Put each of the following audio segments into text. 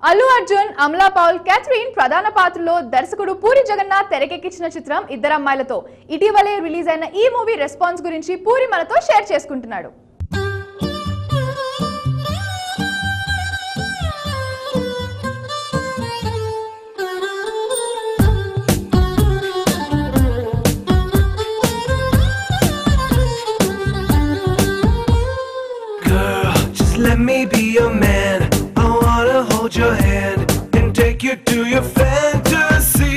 అల్లు అర్జున్ అమలా పౌల్ క్యాథరిన్ ప్రధాన పాత్రలో దర్శకుడు పూరి జగన్నాథ్ తెరకెక్కించిన చిత్రం ఇద్దరమ్మాయిలతో ఇటీవలే రిలీజ్ అయిన ఈ మూవీ రెస్పాన్స్ గురించి పూరి మనతో షేర్ చేసుకుంటున్నాడు Girl, just let me be your man. I wanna hold your hand and take you to your fantasy.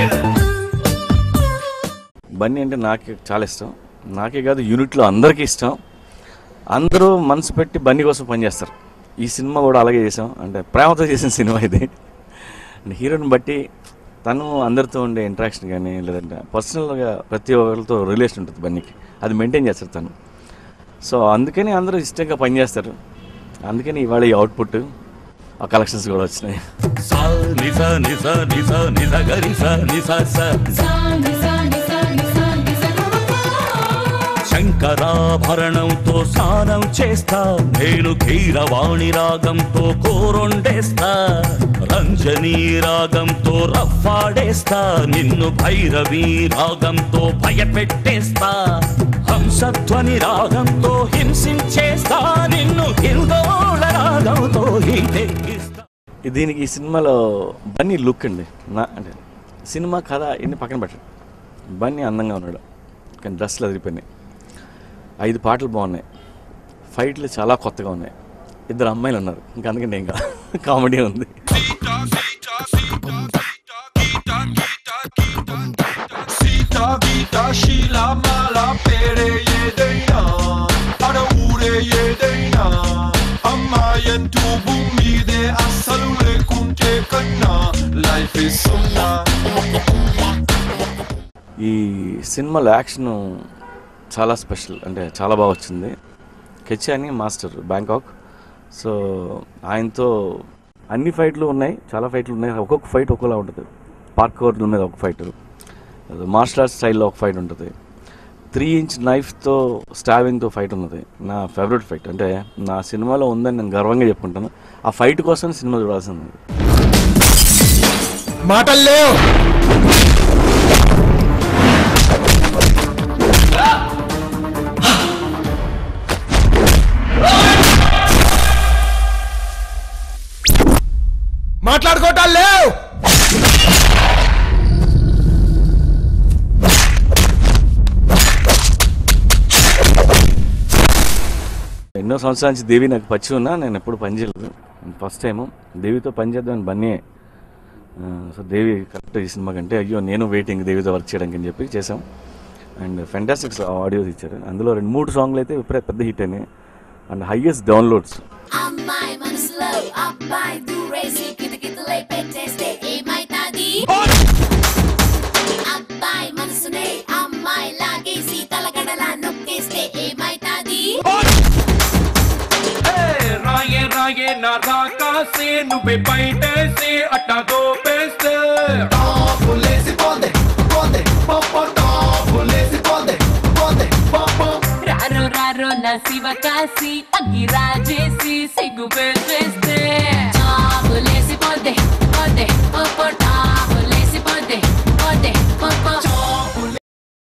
Bunny అంటే నాకు చాలా ఇష్టం నాకే కాదు యూనిట్లో అందరికీ ఇష్టం అందరూ మనసు పెట్టి బన్నీ కోసం పనిచేస్తారు ఈ సినిమా కూడా అలాగే చేసాం అంటే ప్రేమతో చేసిన సినిమా ఇది అండ్ హీరోని బట్టి తను అందరితో ఉండే ఇంట్రాక్షన్ కానీ లేదంటే పర్సనల్గా ప్రతి ఒక్కరితో రిలేషన్ ఉంటుంది బన్నీకి అది మెయింటైన్ చేస్తారు తను సో అందుకని అందరూ ఇష్టంగా పనిచేస్తారు అందుకని ఇవాళ ఈ అవుట్పుట్ ఆ కలెక్షన్స్ కూడా వచ్చినాయి సా నిస నిస నిస నిస గరి స నిస స శంకరాభరణంతో స్నానం చేస్తా నేను కీరవాణి రాగంతో కోరొండేస్తా రంజనీ రాగంతో రఫాడేస్తా నిన్ను భైరవి రాగంతో భయపెట్టేస్తా హంసధ్వని రాగంతో హింసించేస్తా నిన్ను హిందోళ రాగంతో హిందెక్కిస్తా దీనికి ఈ సినిమాలో బన్నీ లుక్ అండి నా అంటే సినిమా కథ ఇన్ని పక్కన పెట్టండి బన్నీ అందంగా ఉన్నాడు కానీ డ్రెస్లు అదిరిపోయినాయి ఐదు పాటలు బాగున్నాయి ఫైట్లు చాలా కొత్తగా ఉన్నాయి ఇద్దరు అమ్మాయిలు ఉన్నారు ఇంకా అందుకని ఇంకా కామెడీ ఉంది సీతా గీత శీల మాల పేరే ఏదైనా అడ ఊరే ఏదైనా అమ్మాయంటూ భూమి మీదే అస్సలు లేకుంటే కన్నా లైఫ్ ఇస్ సున్నా ఈ సినిమాలో యాక్షన్ చాలా స్పెషల్ అంటే చాలా బాగా వచ్చింది కెచ్ అని మాస్టర్ బ్యాంకాక్ సో ఆయనతో అన్ని ఫైట్లు ఉన్నాయి చాలా ఫైట్లు ఉన్నాయి ఒక్కొక్క ఫైట్ ఒక్కోలా ఉంటుంది పార్క్ ఓవర్ మీద ఒక ఫైట్ మార్షల్ ఆర్ట్స్ స్టైల్లో ఒక ఫైట్ ఉంటుంది త్రీ ఇంచ్ నైఫ్తో స్టావింగ్తో ఫైట్ ఉన్నది నా ఫేవరెట్ ఫైట్ అంటే నా సినిమాలో ఉందని నేను గర్వంగా చెప్పుకుంటాను ఆ ఫైట్ కోసం సినిమా చూడాల్సింది మాటలు లేవు మాట్లాడుకోవటాలు లేవు ఎన్నో సంవత్సరాల నుంచి దేవి నాకు పచ్చి ఉన్నా నేను ఎప్పుడు పని చేయలేదు ఫస్ట్ టైం దేవితో పని చేద్దామని బన్నీ ఆ, సో దేవి కరెక్ట్ ఈ సినిమా కంటే అయ్యో నేను వెయిటింగ్ దేవితో వర్క్ చేయడానికి అని చెప్పి చేసాం అండ్ ఫెంటాస్టిక్ ఆడియోస్ ఇచ్చారు అందులో రెండు మూడు సాంగ్లు అయితే విపరీత పెద్ద హిట్ అయినాయి అండ్ హైయెస్ట్ డౌన్లోడ్స్ అమ్మాయి మనసులో అబ్బాయి దూరేసి కితకితలై పెట్టేస్తే ఏమైతాది అబ్బాయి మనసునే అమ్మాయి లాగేసి తలగడలా నొక్కేస్తే ఏమైతాది రాయే రాయే నా రాకాసే నువ్వే బయటేసి అట్టా దోపేస్తే టాపులేసి పోందే పోందే పాప టాపులేసి పోందే పోందే పాప రారో రారో నా శివ కాసి అగ్గి రాజేసి సిగ్గు పెట్టేస్తే